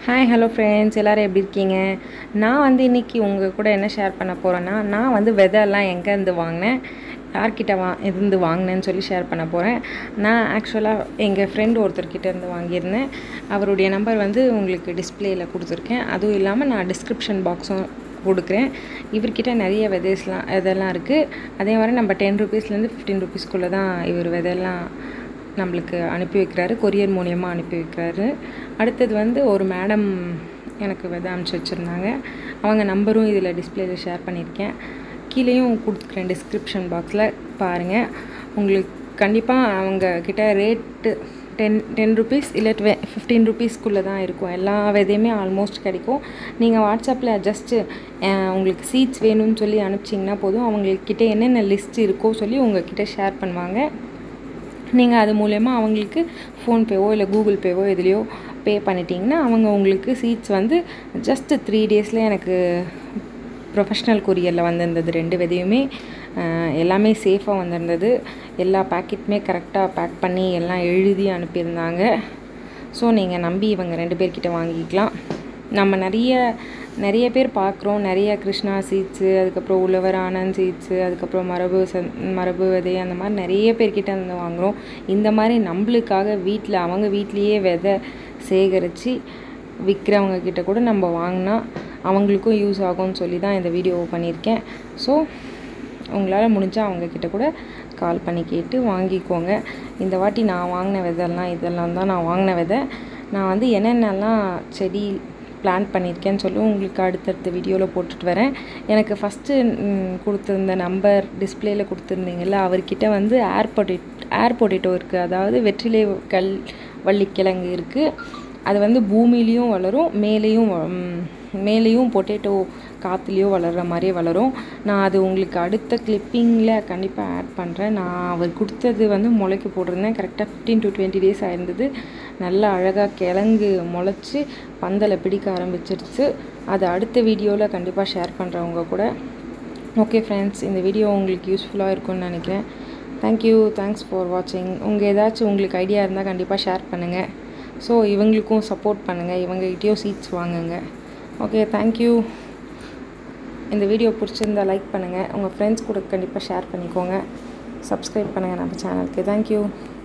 hi hello friends எல்லோரும் எப்படி இருக்கீங்க நான் வந்து இன்றைக்கி உங்கள் கூட என்ன ஷேர் பண்ண போகிறேன்னா நான் வந்து விதைலாம் எங்கேருந்து வாங்கினேன் யார்கிட்ட வா இருந்து வாங்கினேன்னு சொல்லி ஷேர் பண்ண போகிறேன் நான் ஆக்சுவலாக எங்கள் ஃப்ரெண்டு ஒருத்தர்கிட்ட இருந்து வாங்கியிருந்தேன் அவருடைய நம்பர் வந்து உங்களுக்கு டிஸ்பிளேயில் கொடுத்துருக்கேன் அதுவும் இல்லாமல் நான் டிஸ்கிரிப்ஷன் பாக்ஸும் கொடுக்குறேன் இவர்கிட்ட நிறைய விதைஸ்லாம் இதெல்லாம் இருக்குது அதே மாதிரி நம்ம டென் ருபீஸ்லேருந்து ஃபிஃப்டீன் ருபீஸ்க்குள்ளே தான் இவர் விதையெல்லாம் நம்மளுக்கு அனுப்பி வைக்கிறாரு கொரியர் மூலியமாக அனுப்பி வைக்கிறாரு அடுத்தது வந்து ஒரு மேடம் எனக்கு விதை அனுப்பிச்சி வச்சுருந்தாங்க அவங்க நம்பரும் இதில் டிஸ்பிளேயில் ஷேர் பண்ணியிருக்கேன் கீழேயும் கொடுத்துக்கிறேன் டிஸ்கிரிப்ஷன் பாக்ஸில் பாருங்கள் உங்களுக்கு கண்டிப்பாக அவங்க கிட்ட ரேட்டு டென் டென் ருபீஸ் இல்லை டுவெ ஃபிஃப்டீன் ருபீஸ்க்குள்ளே தான் இருக்கும் எல்லா விதையுமே ஆல்மோஸ்ட் கிடைக்கும் நீங்கள் வாட்ஸ்அப்பில் ஜஸ்ட்டு உங்களுக்கு சீட்ஸ் வேணும்னு சொல்லி அனுப்பிச்சிங்கன்னா போதும் அவங்கக்கிட்ட என்னென்ன லிஸ்ட் இருக்கோ சொல்லி உங்ககிட்ட ஷேர் பண்ணுவாங்க நீங்கள் அது மூலயமா அவங்களுக்கு ஃபோன்பேவோ இல்லை கூகுள் பேவோ எதுலேயோ பே பண்ணிட்டீங்கன்னா அவங்க உங்களுக்கு சீட்ஸ் வந்து ஜஸ்ட்டு த்ரீ டேஸில் எனக்கு ப்ரொஃபஷ்னல் கொரியரில் வந்திருந்தது ரெண்டு விதையுமே எல்லாமே சேஃபாக வந்திருந்தது எல்லா பேக்கெட்டுமே கரெக்டாக பேக் பண்ணி எல்லாம் எழுதி அனுப்பியிருந்தாங்க ஸோ நீங்கள் நம்பி இவங்க ரெண்டு பேர்கிட்ட வாங்கிக்கலாம் நம்ம நிறைய நிறைய பேர் பார்க்குறோம் நிறைய கிருஷ்ணா சீட்ஸு அதுக்கப்புறம் உழவர் ஆனந்த் சீட்ஸு அதுக்கப்புறம் மரபு சந் மரபு விதை அந்த மாதிரி நிறைய பேர்கிட்ட வந்து வாங்குகிறோம் இந்த மாதிரி நம்மளுக்காக வீட்டில் அவங்க வீட்லேயே விதை சேகரித்து விற்கிறவங்க கிட்ட கூட நம்ம வாங்கினா அவங்களுக்கும் யூஸ் ஆகும்னு சொல்லி தான் இந்த வீடியோ பண்ணியிருக்கேன் ஸோ உங்களால் முடிஞ்சால் அவங்கக்கிட்ட கூட கால் பண்ணி கேட்டு வாங்கிக்கோங்க இந்த வாட்டி நான் வாங்கின விதெல்லாம் இதெல்லாம் தான் நான் வாங்கின விதை நான் வந்து என்னென்னலாம் செடி பிளான் பண்ணியிருக்கேன்னு சொல்லி உங்களுக்கு அடுத்தடுத்த வீடியோவில் போட்டுட்டு வரேன் எனக்கு ஃபஸ்ட்டு கொடுத்துருந்த நம்பர் டிஸ்பிளேயில் கொடுத்துருந்தீங்கல்ல அவர்கிட்ட வந்து ஏர் பொட்டேட் ஏர் பொட்டேட்டோ இருக்குது அதாவது வெற்றிலை கல் வள்ளிக்கிழங்கு இருக்குது அது வந்து பூமியிலையும் வளரும் மேலேயும் மேலேயும் பொட்டேட்டோ காற்றுலேயும் வளர்கிற மாதிரியே வளரும் நான் அது உங்களுக்கு அடுத்த கிளிப்பிங்கில் கண்டிப்பாக ஆட் பண்ணுறேன் நான் அவர் கொடுத்தது வந்து முளைக்கு போட்டிருந்தேன் கரெக்டாக ஃபிஃப்டீன் டு டுவெண்ட்டி டேஸ் ஆயிருந்தது நல்லா அழகாக கிழங்கு முளைச்சி பந்தலை பிடிக்க ஆரம்பிச்சிருச்சு அது அடுத்த வீடியோவில் கண்டிப்பாக ஷேர் பண்ணுறவங்க கூட ஓகே ஃப்ரெண்ட்ஸ் இந்த வீடியோ உங்களுக்கு யூஸ்ஃபுல்லாக இருக்கும்னு நினைக்கிறேன் தேங்க்யூ தேங்க்ஸ் ஃபார் வாட்சிங் உங்கள் ஏதாச்சும் உங்களுக்கு ஐடியா இருந்தால் கண்டிப்பாக ஷேர் பண்ணுங்கள் ஸோ இவங்களுக்கும் சப்போர்ட் பண்ணுங்கள் இவங்ககிட்டயும் சீட்ஸ் வாங்குங்க ஓகே தேங்க்யூ இந்த வீடியோ பிடிச்சிருந்தா லைக் பண்ணுங்கள் உங்கள் ஃப்ரெண்ட்ஸ் கூட கண்டிப்பாக ஷேர் பண்ணிக்கோங்க சப்ஸ்கிரைப் பண்ணுங்கள் நம்ம சேனலுக்கு தேங்க்யூ